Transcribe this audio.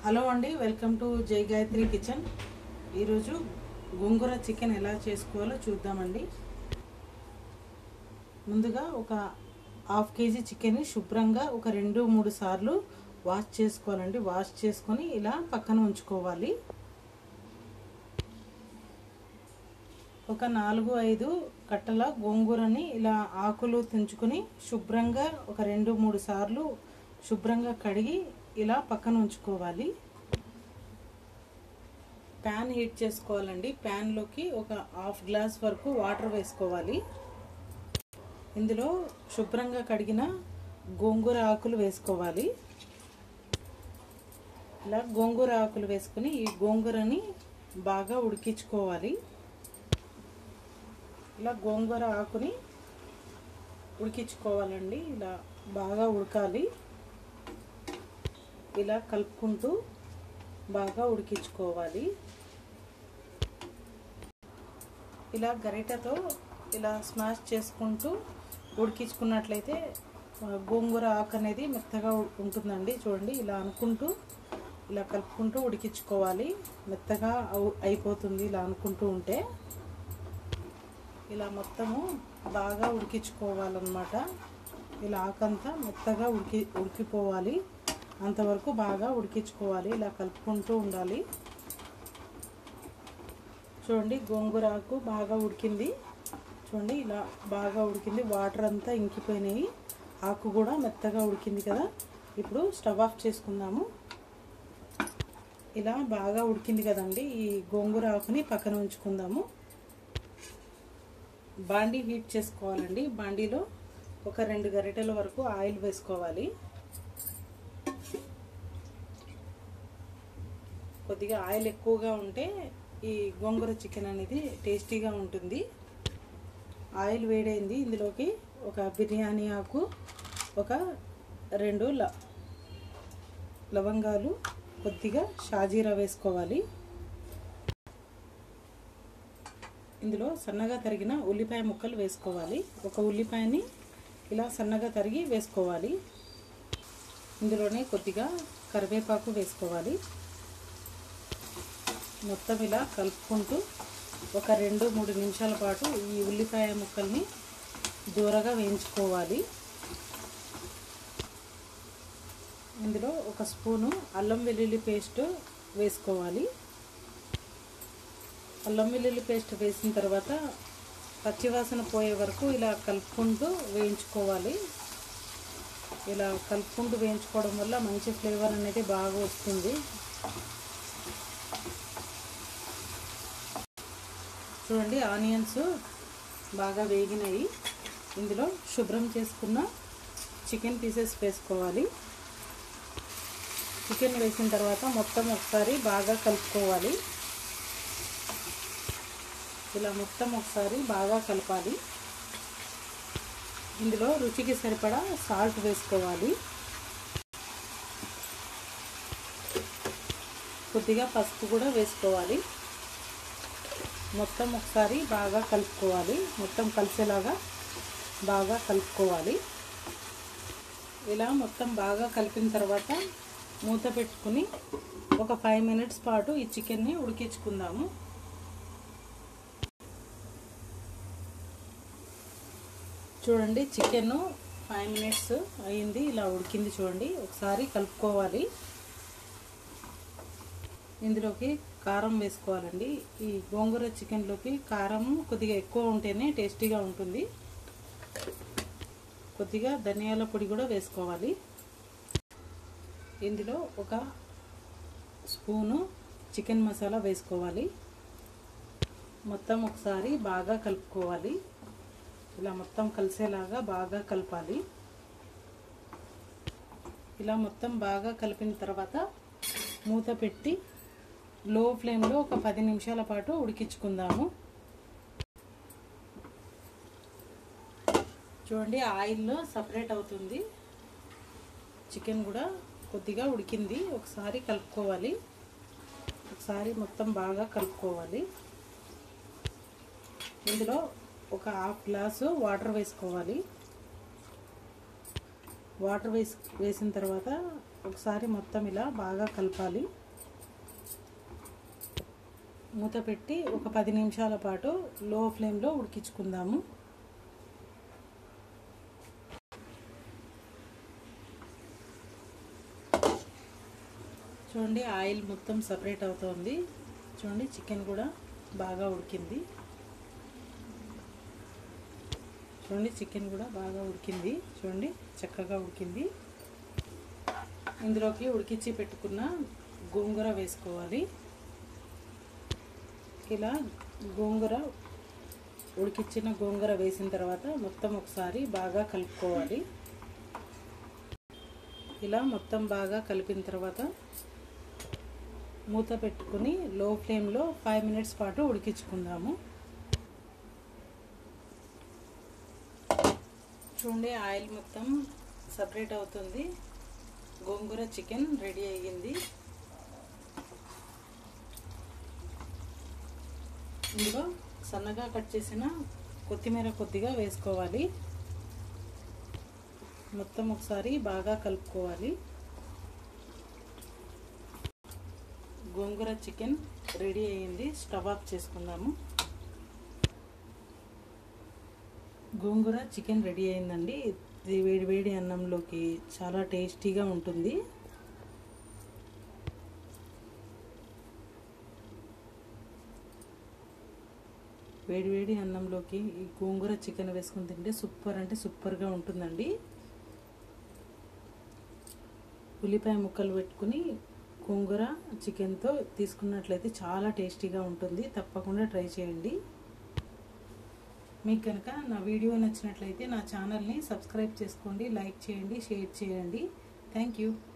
hello అండి welcome to జై Gayatri kitchen ఈరోజు గోంగూర చికెన్ ఎలా చేసుకోవాలో చూద్దామండి ముందుగా ఒక హాఫ్ కేజీ చికెన్ శుభ్రంగా ఒక రెండు మూడు సార్లు వాష్ చేసుకోవాలండి వాష్ చేసుకొని ఇలా పక్కన ఉంచుకోవాలి ఒక నాలుగు ఐదు కట్టల గోంగూరని ఇలా ఆకులు తుంచుకొని శుభ్రంగా ఒక రెండు మూడు సార్లు శుభ్రంగా కడిగి ఇలా పక్కన ఉంచుకోవాలి ప్యాన్ హీట్ చేసుకోవాలండి ప్యాన్లోకి ఒక హాఫ్ గ్లాస్ వరకు వాటర్ వేసుకోవాలి ఇందులో శుభ్రంగా కడిగిన గోంగూర ఆకులు వేసుకోవాలి ఇలా గోంగూర ఆకులు వేసుకుని ఈ గోంగూరని బాగా ఉడికించుకోవాలి ఇలా గోంగూర ఆకుని ఉడికించుకోవాలండి ఇలా బాగా ఉడకాలి ఇలా కలుపుకుంటూ బాగా ఉడికించుకోవాలి ఇలా గరిటతో ఇలా స్మాష్ చేసుకుంటూ ఉడికించుకున్నట్లయితే గోంగూర ఆకు అనేది మెత్తగా ఉంటుందండి చూడండి ఇలా అనుకుంటూ ఇలా కలుపుకుంటూ ఉడికించుకోవాలి మెత్తగా అయిపోతుంది ఇలా అనుకుంటూ ఉంటే ఇలా మొత్తము బాగా ఉడికించుకోవాలన్నమాట ఇలా ఆకంతా మెత్తగా ఉడికి ఉడికిపోవాలి అంతవరకు బాగా ఉడికించుకోవాలి ఇలా కలుపుకుంటూ ఉండాలి చూడండి గోంగూర ఆకు బాగా ఉడికింది చూడండి ఇలా బాగా ఉడికింది వాటర్ అంతా ఇంకిపోయినాయి ఆకు కూడా మెత్తగా ఉడికింది కదా ఇప్పుడు స్టవ్ ఆఫ్ చేసుకుందాము ఇలా బాగా ఉడికింది కదండి ఈ గోంగూర ఆకుని పక్కన ఉంచుకుందాము బాండీ హీట్ చేసుకోవాలండి బాండీలో ఒక రెండు గరిటెల వరకు ఆయిల్ వేసుకోవాలి కొద్దిగా ఆయిల్ ఎక్కువగా ఉంటే ఈ గోంగూర చికెన్ అనేది టేస్టీగా ఉంటుంది ఆయిల్ వేడైంది ఇందులోకి ఒక బిర్యానీ ఆకు ఒక రెండు ల లవంగాలు కొద్దిగా షాజీరా వేసుకోవాలి ఇందులో సన్నగా తరిగిన ఉల్లిపాయ ముక్కలు వేసుకోవాలి ఒక ఉల్లిపాయని ఇలా సన్నగా తరిగి వేసుకోవాలి ఇందులోనే కొద్దిగా కరివేపాకు వేసుకోవాలి మొత్తం ఇలా కలుపుకుంటూ ఒక రెండు మూడు నిమిషాల పాటు ఈ ఉల్లిపాయ ముక్కల్ని దూరగా వేయించుకోవాలి ఇందులో ఒక స్పూను అల్లం వెల్లుల్లి పేస్ట్ వేసుకోవాలి అల్లం వెల్లుల్లి పేస్ట్ వేసిన తర్వాత పచ్చివాసన పోయే వరకు ఇలా కలుపుకుంటూ వేయించుకోవాలి ఇలా కలుపుకుంటూ వేయించుకోవడం వల్ల మంచి ఫ్లేవర్ అనేది బాగా వస్తుంది చూడండి ఆనియన్స్ బాగా వేగినాయి ఇందులో శుభ్రం చేసుకున్న చికెన్ పీసెస్ వేసుకోవాలి చికెన్ వేసిన తర్వాత మొత్తం ఒకసారి బాగా కలుపుకోవాలి ఇలా మొత్తం ఒకసారి బాగా కలపాలి ఇందులో రుచికి సరిపడా సాల్ట్ వేసుకోవాలి కొద్దిగా పసుపు కూడా వేసుకోవాలి మొత్తం ఒకసారి బాగా కలుపుకోవాలి మొత్తం కలిసేలాగా బాగా కలుపుకోవాలి ఇలా మొత్తం బాగా కలిపిన తర్వాత మూత పెట్టుకుని ఒక ఫైవ్ మినిట్స్ పాటు ఈ చికెన్ని ఉడికించుకుందాము చూడండి చికెన్ ఫైవ్ మినిట్స్ అయింది ఇలా ఉడికింది చూడండి ఒకసారి కలుపుకోవాలి ఇందులోకి కారం వేసుకోవాలండి ఈ గోంగూర చికెన్లోకి కారం కొద్దిగా ఎక్కువ ఉంటేనే టేస్టీగా ఉంటుంది కొద్దిగా ధనియాల పొడి కూడా వేసుకోవాలి ఇందులో ఒక స్పూను చికెన్ మసాలా వేసుకోవాలి మొత్తం ఒకసారి బాగా కలుపుకోవాలి ఇలా మొత్తం కలిసేలాగా బాగా కలపాలి ఇలా మొత్తం బాగా కలిపిన తర్వాత మూత పెట్టి లో ఫ్లేమ్లో ఒక పది నిమిషాల పాటు ఉడికించుకుందాము చూడండి ఆయిల్లో సపరేట్ అవుతుంది చికెన్ కూడా కొద్దిగా ఉడికింది ఒకసారి కలుపుకోవాలి ఒకసారి మొత్తం బాగా కలుపుకోవాలి ఇందులో ఒక హాఫ్ గ్లాసు వాటర్ వేసుకోవాలి వాటర్ వేసి వేసిన తర్వాత ఒకసారి మొత్తం ఇలా బాగా కలపాలి మూత పెట్టి ఒక పది నిమిషాల పాటు లో ఫ్లేమ్లో ఉడికించుకుందాము చూడండి ఆయిల్ మొత్తం సపరేట్ అవుతుంది చూడండి చికెన్ కూడా బాగా ఉడికింది చూడండి చికెన్ కూడా బాగా ఉడికింది చూడండి చక్కగా ఉడికింది ఇందులోకి ఉడికించి పెట్టుకున్న గోంగూర వేసుకోవాలి ఇలా గోంగూర ఉడికిచ్చిన గోంగూర వేసిన తర్వాత మొత్తం ఒకసారి బాగా కలుపుకోవాలి ఇలా మొత్తం బాగా కలిపిన తర్వాత మూత పెట్టుకుని లో ఫ్లేమ్లో ఫైవ్ మినిట్స్ పాటు ఉడికించుకుందాము చూడండి ఆయిల్ మొత్తం సపరేట్ అవుతుంది గోంగూర చికెన్ రెడీ అయ్యింది ఇందులో సన్నగా కట్ చేసిన కొత్తిమీర కొద్దిగా వేసుకోవాలి మొత్తం ఒకసారి బాగా కలుపుకోవాలి గోంగూర చికెన్ రెడీ అయ్యింది స్టవ్ ఆఫ్ చేసుకుందాము గోంగూర చికెన్ రెడీ అయిందండి ఇది వేడి వేడి అన్నంలోకి చాలా టేస్టీగా ఉంటుంది వేడి వేడి అన్నంలోకి ఈ గోంగూర చికెన్ వేసుకుని తింటే సూపర్ అంటే సూపర్గా ఉంటుందండి ఉల్లిపాయ ముక్కలు పెట్టుకుని గోంగూర చికెన్తో తీసుకున్నట్లయితే చాలా టేస్టీగా ఉంటుంది తప్పకుండా ట్రై చేయండి మీకు కనుక నా వీడియో నచ్చినట్లయితే నా ఛానల్ని సబ్స్క్రైబ్ చేసుకోండి లైక్ చేయండి షేర్ చేయండి థ్యాంక్ యూ